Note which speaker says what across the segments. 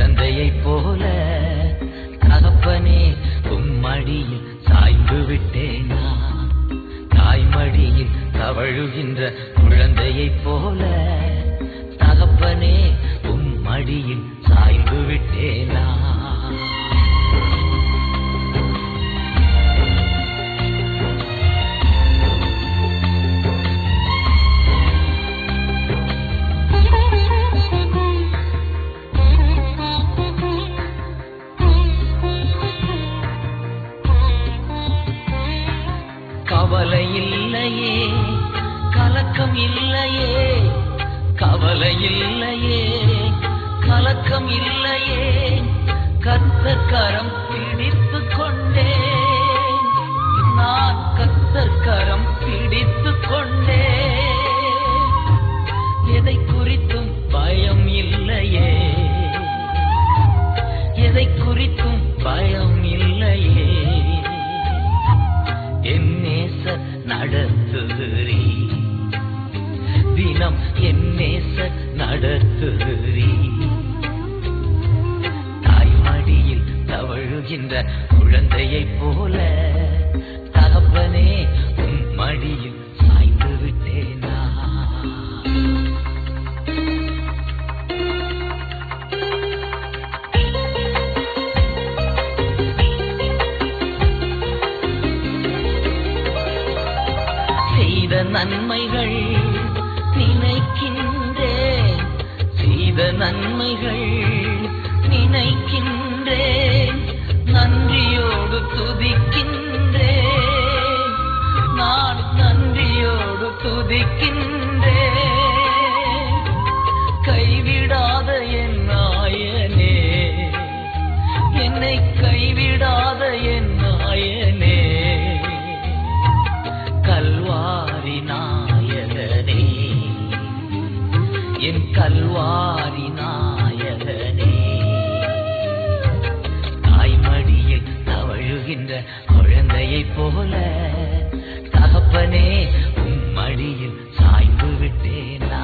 Speaker 1: குழந்தையைப் போல தகப்பனே உம்மடியில் சாய்ந்து விட்டேன் நான். தாய்மடியில் தவழுகின்ற குழந்தையைப் போல தகப்பனே உம்மடியில் சாய்ந்து விட்டேனா கவலை இல்லையே கலக்கம் இல்லையே கவலை இல்லையே கலக்கம் இல்லையே கத்தக்கரம் பிடித்து கொண்டேன் நான் கத்தக்கரம் பிடித்து கொண்டேன் எதை குறித்தும் பயம் இல்லையே எதை குறித்தும் பயம் இல்லையே என் நேச நடத்துகிறீ தினம் என் நேச நடத்துகிறீ தாய்மடியில் தவழுகின்ற குழந்தையைப் போல தகப்பனே உன் மடியில் சாய்ந்து விட்டேனா செய்த நன்மைகள் நினைக்கின்றேன் செய்த நன்மைகள் நினைக்கின்றேன் நன்றியோடு துதிக்கின்றேன் நான் நன்றியோடு துதிக்கின்றேன் கைவிடாத என் நாயனே என்னை கைவிடாத என் நாயனே கல்வாரி நாயகனே என் கல்வாரி நாயகனே தாய்மடியில் தவழுகின்ற குழந்தையைப் போல தகப்பனே உம் மடியில் சாய்ந்து விட்டேனா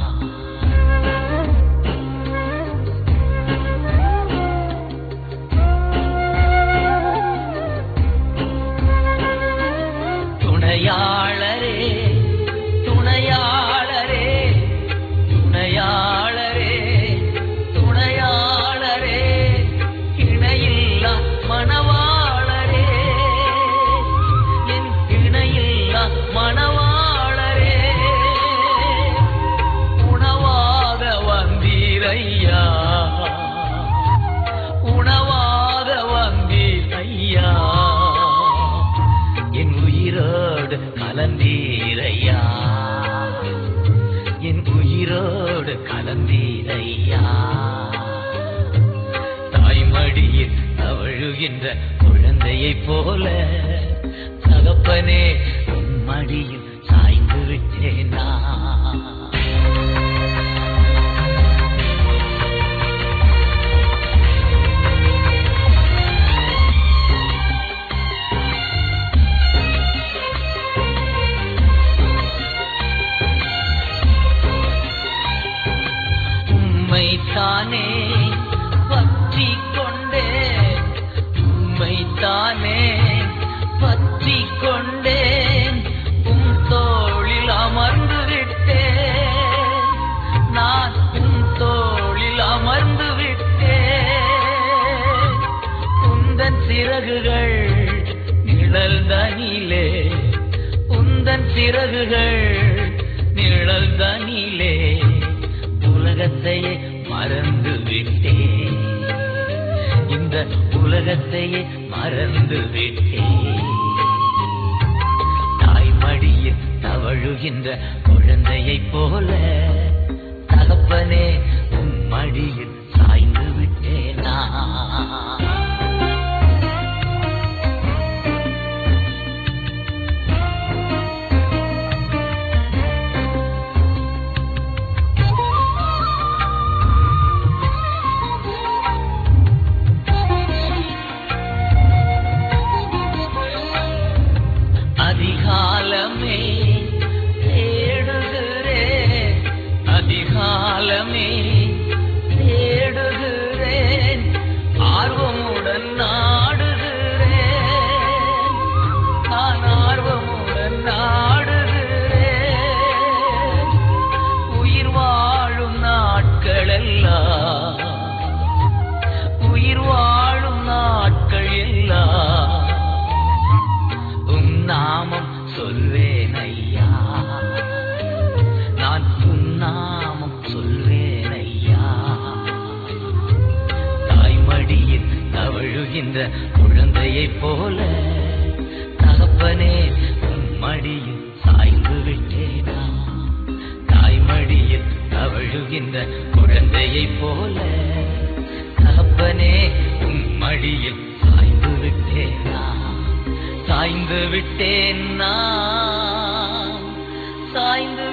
Speaker 1: துணையாளரே துணையாளரே துணையாளரே துணையாளரே இணையில்லா மணவாளரே என் இணையில்லா மணவாளரே உணவாக வந்தீரையா உணவாக வந்தீரையா என் உயிரோடு கலந்தீரையா என் உயிரோடு கலந்தீரையா தாய்மடியில் தவழுகின்ற குழந்தையைப் போல தகப்பனே உன் மடியில் சாய்ந்து விட்டேனா உம்மைத்தானே பற்றி கொண்டே உம்மைத்தானே பற்றி கொண்டேன் உம் தோளில் அமர்ந்து விட்டேன் நான் உம் தோளில் அமர்ந்து விட்டேன் உந்தன் சிறகுகள் நிழல் தனிலே உந்தன் சிறகுகள் நிழல் தனிலே உலகத்தையே மறந்து விட்டேன் இந்த உலகத்தையே மறந்து விட்டேன் தாய்மடியில் தவழுகின்ற குழந்தையைப் போல தகப்பனே உன் மடியில் சாய்ந்து விட்டேனா அதிகாலமே தேடுகிறேன் அதிகாலமே தேடுகிறேன் தவழுகின்ற குழந்தையைப் போல தகப்பனே உம் மடியில் சாய்ந்து விட்டேனா தாய்மடியில் தவழுகின்ற குழந்தையைப் போல தகப்பனே உம் மடியில் சாய்ந்து விட்டேனா சாய்ந்து விட்டேன் நான் சாய்ந்து